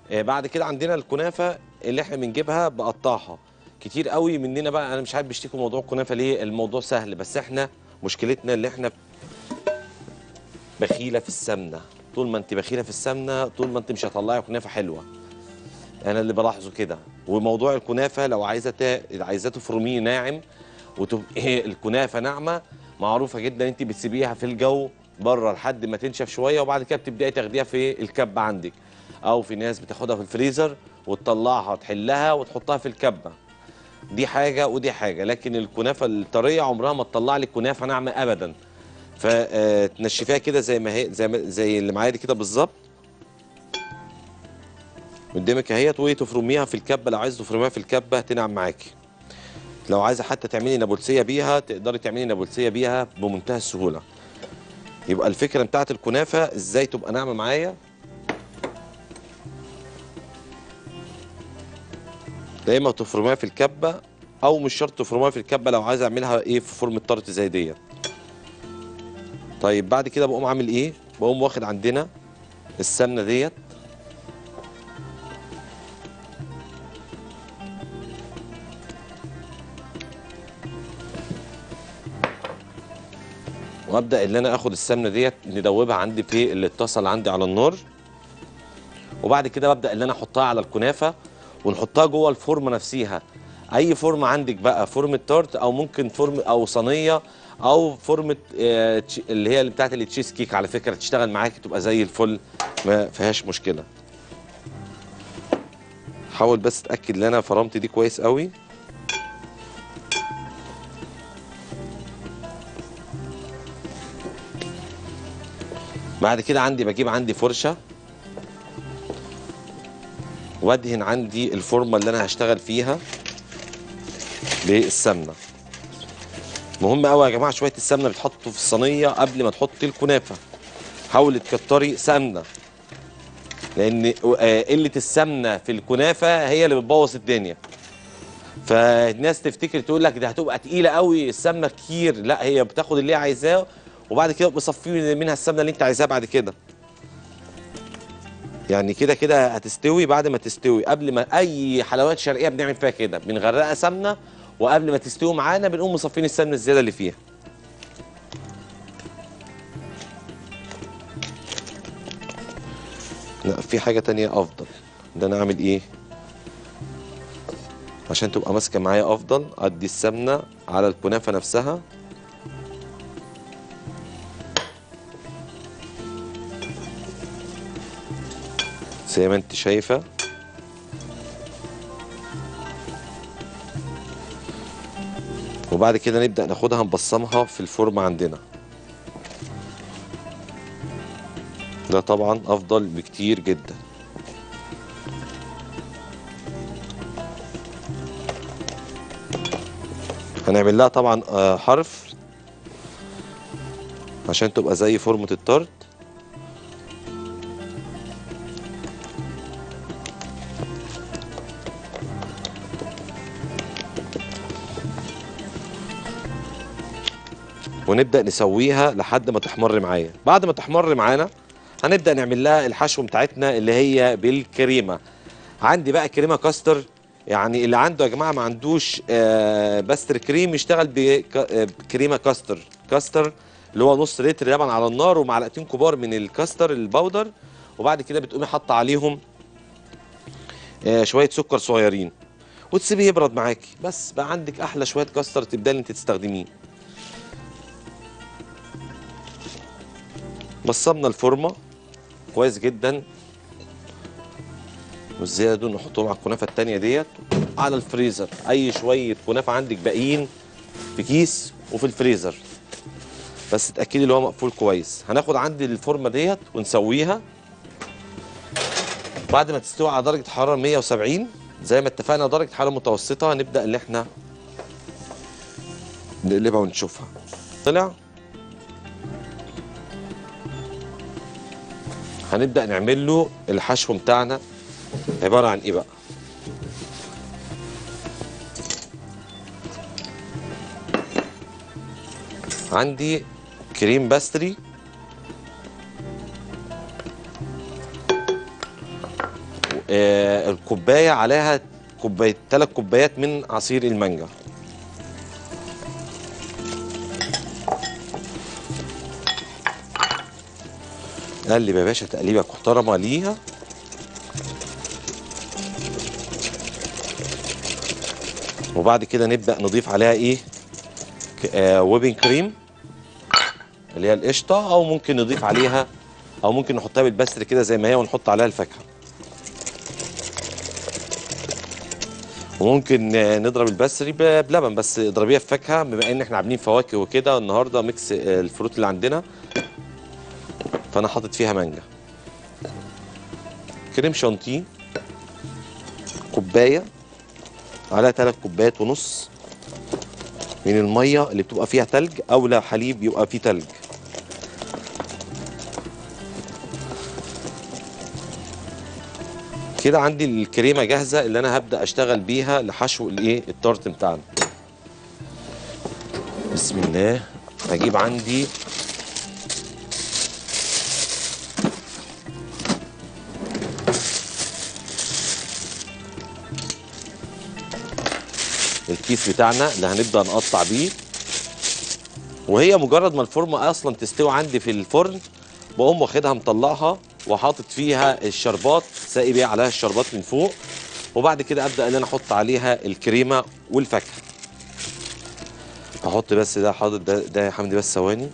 آه بعد كده عندنا الكنافه اللي احنا بنجيبها بقطعها كتير قوي مننا بقى انا مش عارف بيشتكوا موضوع الكنافه ليه الموضوع سهل بس احنا مشكلتنا اللي احنا بخيله في السمنه طول ما انت بخيله في السمنه طول ما انت مش هتطلعي كنافه حلوه انا اللي بلاحظه كده وموضوع الكنافه لو عايزه تا... عايزاه تفرميه ناعم وتبقى الكنافه ناعمه معروفه جدا انت بتسيبيها في الجو بره لحد ما تنشف شويه وبعد كده بتبداي تاخديها في الكبه عندك او في ناس بتاخدها في الفريزر وتطلعها تحلها وتحطها في الكبه دي حاجه ودي حاجه لكن الكنافه الطريه عمرها ما تطلع لك كنافه ناعمه ابدا فتنشفيها كده زي ما هي زي ما زي اللي معايا دي كده بالظبط قدامك اهيت وتفرميها في الكبه لو عايز تفرميها في الكبه تنعم معاكي لو عايزه حتى تعملي نابلسيه بيها تقدري تعملي نابلسيه بيها بمنتهى السهوله يبقى الفكره بتاعت الكنافه ازاي تبقى ناعمه معايا يا اما تفرميها في الكبه او مش شرط تفرميها في الكبه لو عايز اعملها ايه في فورم الطرت زي ديت طيب بعد كده بقوم عامل ايه بقوم واخد عندنا السمنه ديت وابدا ان انا اخد السمنه ديت ندوبها عندي في اللي اتصل عندي على النار وبعد كده ببدا ان انا احطها على الكنافه ونحطها جوه الفورمه نفسها اي فورمه عندك بقى فورمه تورت او ممكن فورم او صينيه او فورمه آه، تش- اللي هي اللي بتاعت التشيز كيك على فكره تشتغل معاكي تبقى زي الفل ما فيهاش مشكله حاول بس اتاكد ان انا فرمت دي كويس قوي بعد كده عندي بجيب عندي فرشه وادهن عندي الفورمه اللي انا هشتغل فيها بالسمنه مهم قوي يا جماعه شويه السمنه بتحطوا في الصينيه قبل ما تحطي الكنافه حاولي تكتري سمنه لان آه، قله السمنه في الكنافه هي اللي بتبوظ الدنيا فالناس تفتكر تقول لك ده هتبقى تقيله قوي السمنه كتير لا هي بتاخد اللي هي عايزاه وبعد كده بصفي منها السمنه اللي انت عايزاها بعد كده يعني كده كده هتستوي بعد ما تستوي قبل ما اي حلويات شرقيه بنعمل فيها كده بنغرقها سمنه وقبل ما تستوي معانا بنقوم مصفين السمنه الزياده اللي فيها لا في حاجه تانية افضل ده انا اعمل ايه عشان تبقى ماسكه معايا افضل ادي السمنه على الكنافه نفسها زي ما انت شايفه وبعد كده نبدأ ناخدها نبصمها في الفورم عندنا ده طبعا افضل بكتير جدا هنعمل لها طبعا آه، حرف عشان تبقى زي فورمة الطرد ونبدا نسويها لحد ما تحمر معايا بعد ما تحمر معانا هنبدا نعمل لها الحشو بتاعتنا اللي هي بالكريمه عندي بقى كريمه كاستر يعني اللي عنده يا جماعه ما عندوش آه باستر كريم يشتغل بك- آه، بكريمه كاستر كاستر اللي هو نص لتر لبن على النار ومعلقتين كبار من الكاستر البودر وبعد كده بتقومي حاطه عليهم آه شويه سكر صغيرين وتسيبيه يبرد معاكي بس بقى عندك احلى شويه كاستر تبداي انت تستخدميه بصمنا الفورمه كويس جدا والزياده دول نحطهم على الكنافه التانيه ديت على الفريزر اي شويه كنافه عندك باقيين في كيس وفي الفريزر بس اتاكدي اللي هو مقفول كويس هناخد عندي الفورمه ديت ونسويها بعد ما تستوي على درجه حراره 170 زي ما اتفقنا درجه حراره متوسطه هنبدا ان احنا نقلبها ونشوفها طلع هنبدا نعمل له الحشو بتاعنا عباره عن ايه بقى عندي كريم باستري آه الكوبايه عليها كوبايه ثلاث كوبايات من عصير المانجا قلب يا باشا تقليبه محترمه ليها وبعد كده نبدا نضيف عليها ايه ك- آه ويبنج كريم اللي هي القشطه او ممكن نضيف عليها او ممكن نحطها بالبستر كده زي ما هي ونحط عليها الفاكهه وممكن آه، نضرب البسري ب- بلبن بس اضربيها في فاكهه بما ان احنا عاملين فواكه وكده النهارده ميكس آه، الفروت اللي عندنا فانا حاطط فيها مانجا كريم شانتيه كوبايه عليها ثلاث كوبايات ونص من الميه اللي بتبقى فيها تلج او لو حليب يبقى فيه تلج كده عندي الكريمه جاهزه اللي انا هبدا اشتغل بيها لحشو الايه التارت بتاعنا بسم الله هجيب عندي الكيس بتاعنا اللي هنبدا نقطع بيه وهي مجرد ما الفورمه اصلا تستوي عندي في الفرن بقوم واخدها مطلعها وحاطط فيها الشربات ساقي بيها عليها الشربات من فوق وبعد كده ابدا ان انا احط عليها الكريمه والفاكهه هحط بس ده حاطط ده, ده يا حمدي بس ثواني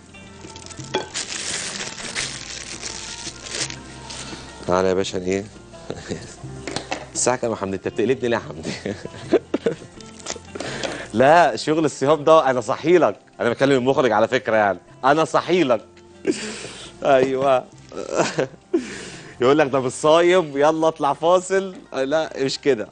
تعالى يا باشا ايه الساعه كام يا حمدي انت بتقلبني ليه يا حمدي لا شغل الصيام ده انا صحي لك انا بكلم المخرج على فكره يعني انا صحي لك ايوه يقول لك ده مش صايم يلا اطلع فاصل لا مش كده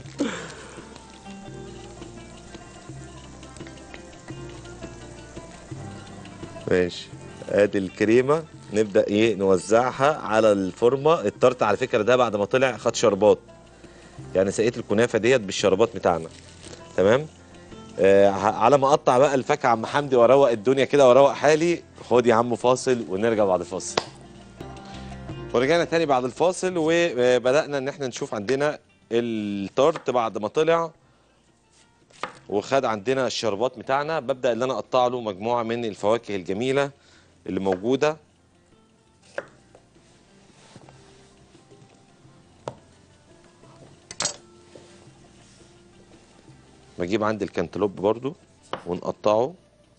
ماشي ادي الكريمه نبدا ايه نوزعها على الفورمه التارت على فكره ده بعد ما طلع خد شربات يعني سقيت الكنافه ديت بالشربات بتاعنا تمام آه ه- على ما اقطع بقى الفاكهه عم حمدي واروق الدنيا كده واروق حالي خد يا عم فاصل ونرجع بعد الفاصل ورجعنا تاني بعد الفاصل وبدانا ان احنا نشوف عندنا التارت بعد ما طلع وخد عندنا الشربات بتاعنا ببدا ان انا اقطع له مجموعه من الفواكه الجميله اللي موجوده بجيب عندي الكنتالوب برضو ونقطعه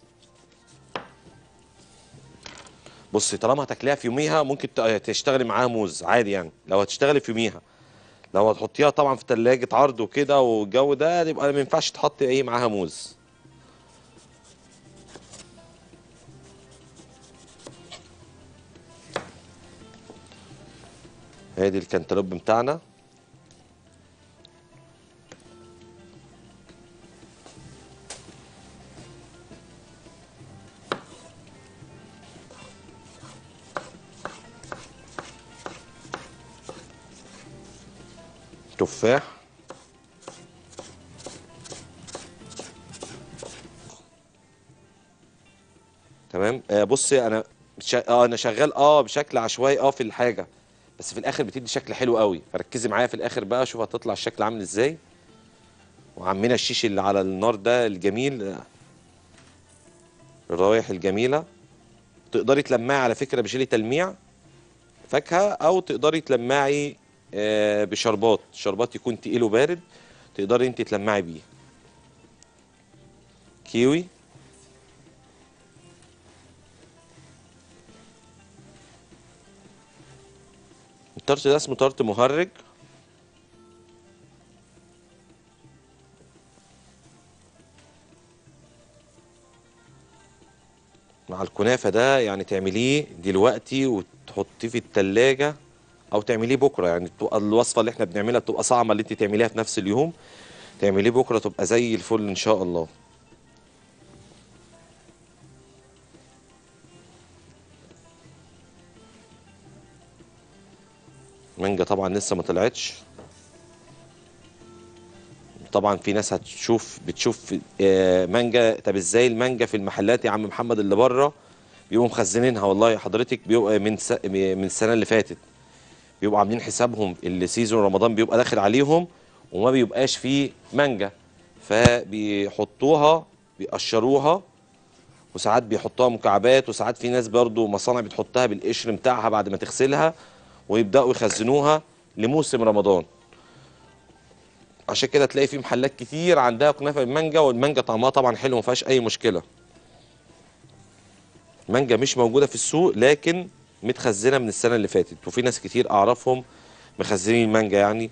بصي طالما هتاكليها في يوميها ممكن ت- تشتغلي معاها موز عادي يعني لو هتشتغلي في يوميها لو هتحطيها طبعا في تلاجة عرض وكده والجو ده يبقى ما ينفعش تحطي ايه معاها موز ادي الكنتالوب بتاعنا تفاح تمام آه بصي انا شا... اه انا شغال اه بشكل عشوائي اه في الحاجه بس في الاخر بتدي شكل حلو قوي فركزي معايا في الاخر بقى شوف هتطلع الشكل عامل ازاي وعمنا الشيش اللي على النار ده الجميل آه، الروايح الجميله تقدري تلمعي على فكره بجيلي تلميع فاكهه او تقدري تلمعي آه، بشربات شربات يكون تقيل وبارد تقدري انت تلمعي بيه كيوي التارت ده اسمه تارت مهرج مع الكنافة ده يعني تعمليه دلوقتي وتحطيه في التلاجة او تعمليه بكره يعني تبقى الوصفه اللي احنا بنعملها بتبقى صعبه اللي انت تعمليها في نفس اليوم تعمليه بكره تبقى زي الفل ان شاء الله مانجا طبعا لسه ما طلعتش طبعا في ناس هتشوف بتشوف آه، مانجا طب ازاي المانجا في المحلات يا عم محمد اللي بره بيبقوا مخزنينها والله حضرتك بيبقى من س... من السنه اللي فاتت بيبقوا عاملين حسابهم اللي سيزون رمضان بيبقى داخل عليهم وما بيبقاش فيه مانجا فبيحطوها بيقشروها وساعات بيحطوها مكعبات وساعات في ناس برضو مصانع بتحطها بالقشر بتاعها بعد ما تغسلها ويبداوا يخزنوها لموسم رمضان عشان كده تلاقي في محلات كتير عندها كنافه بالمانجا والمانجا طعمها طبعا حلو ما فيهاش اي مشكله مانجا مش موجوده في السوق لكن متخزنه من السنه اللي فاتت وفي ناس كتير اعرفهم مخزنين المانجا يعني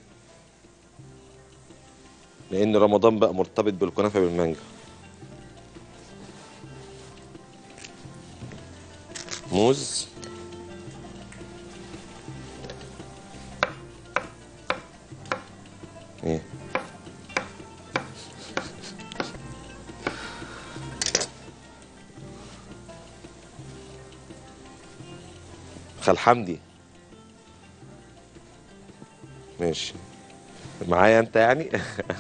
لان رمضان بقى مرتبط بالكنافه بالمانجا موز ايه خال حمدي ماشي معايا انت يعني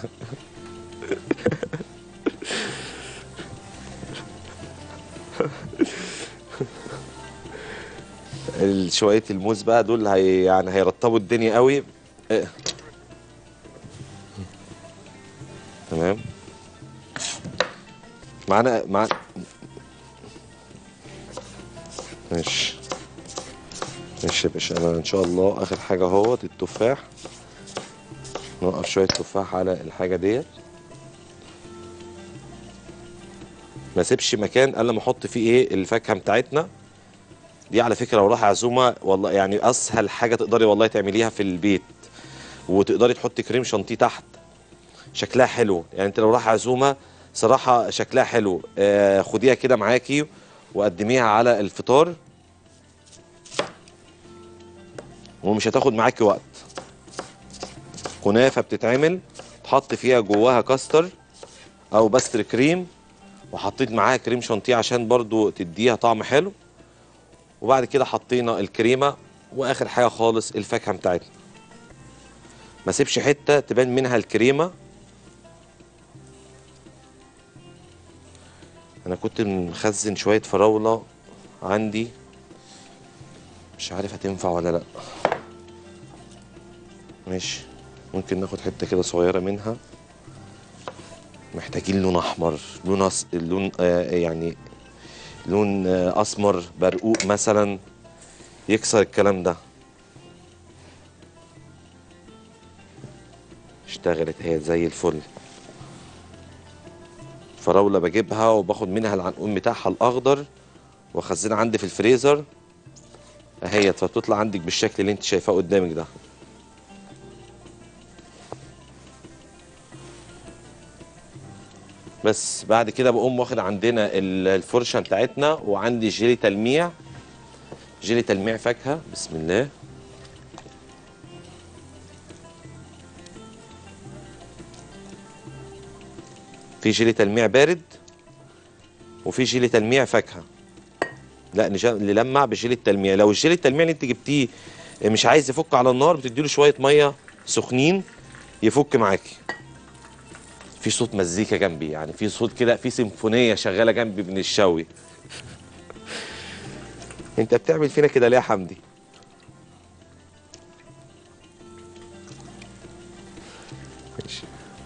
ال- شويه الموز بقى دول هي يعني هيرطبوا الدنيا قوي إيه. تمام معانا مع ماشي ماشي يا باشا انا ان شاء الله اخر حاجه اهوت التفاح نوقف شويه تفاح على الحاجه ديت ما سيبش مكان الا ما احط فيه ايه الفاكهه بتاعتنا دي على فكره لو راح عزومه والله يعني اسهل حاجه تقدري والله تعمليها في البيت وتقدري تحطي كريم شانتيه تحت شكلها حلو يعني انت لو راح عزومه صراحه شكلها حلو آه خديها كده معاكي وقدميها على الفطار ومش هتاخد معاكي وقت كنافه بتتعمل تحط فيها جواها كاستر او باستر كريم وحطيت معاها كريم شانتيه عشان برضو تديها طعم حلو وبعد كده حطينا الكريمه واخر حاجه خالص الفاكهه بتاعتنا ما سيبش حته تبان منها الكريمه انا كنت مخزن شويه فراوله عندي مش عارف هتنفع ولا لا ماشي ممكن ناخد حته كده صغيره منها محتاجين لون احمر لون أص... لون آه يعني لون آه اسمر برقوق مثلا يكسر الكلام ده اشتغلت هي زي الفل فراولة بجيبها وباخد منها العنقود بتاعها الأخضر واخزنها عندي في الفريزر اهيت فبتطلع عندك بالشكل اللي انت شايفاه قدامك ده بس بعد كده بقوم واخد عندنا ال- الفرشه بتاعتنا وعندي جيلي تلميع جيلي تلميع فاكهه بسم الله في جيلي تلميع بارد وفي جيلي تلميع فاكهه لا نجا- نلمع بجيلي التلميع لو الجيلي التلميع اللي انت جبتيه مش عايز يفك على النار بتديله شويه ميه سخنين يفك معاكي في صوت مزيكا جنبي يعني في صوت كده في سيمفونيه شغاله جنبي من الشوي انت بتعمل فينا كده ليه يا حمدي ماشي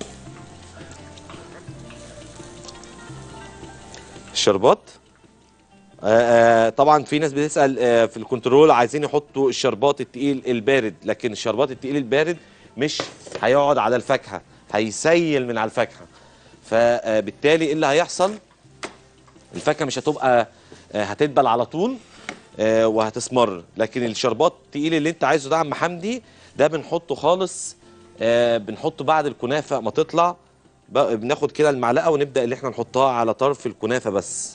الشربات آه، آه، طبعا في ناس بتسال آه، في الكنترول عايزين يحطوا الشربات التقيل البارد لكن الشربات التقيل البارد مش هيقعد على الفاكهه هيسيل من على الفاكهه فبالتالي ايه اللي هيحصل الفاكهه مش هتبقى آه، هتدبل على طول آه، وهتسمر لكن الشربات التقيل اللي انت عايزه ده يا عم حمدي ده بنحطه خالص آه، بنحطه بعد الكنافه ما تطلع بقى بناخد كده المعلقه ونبدا اللي احنا نحطها على طرف الكنافه بس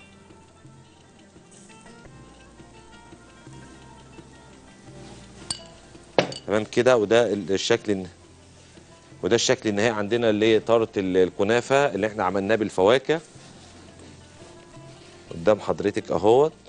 تمام كده وده ال- الشكل الن- وده الشكل النهائي عندنا اللي هي طارة ال- الكنافة اللي احنا عملناه بالفواكه قدام حضرتك اهوت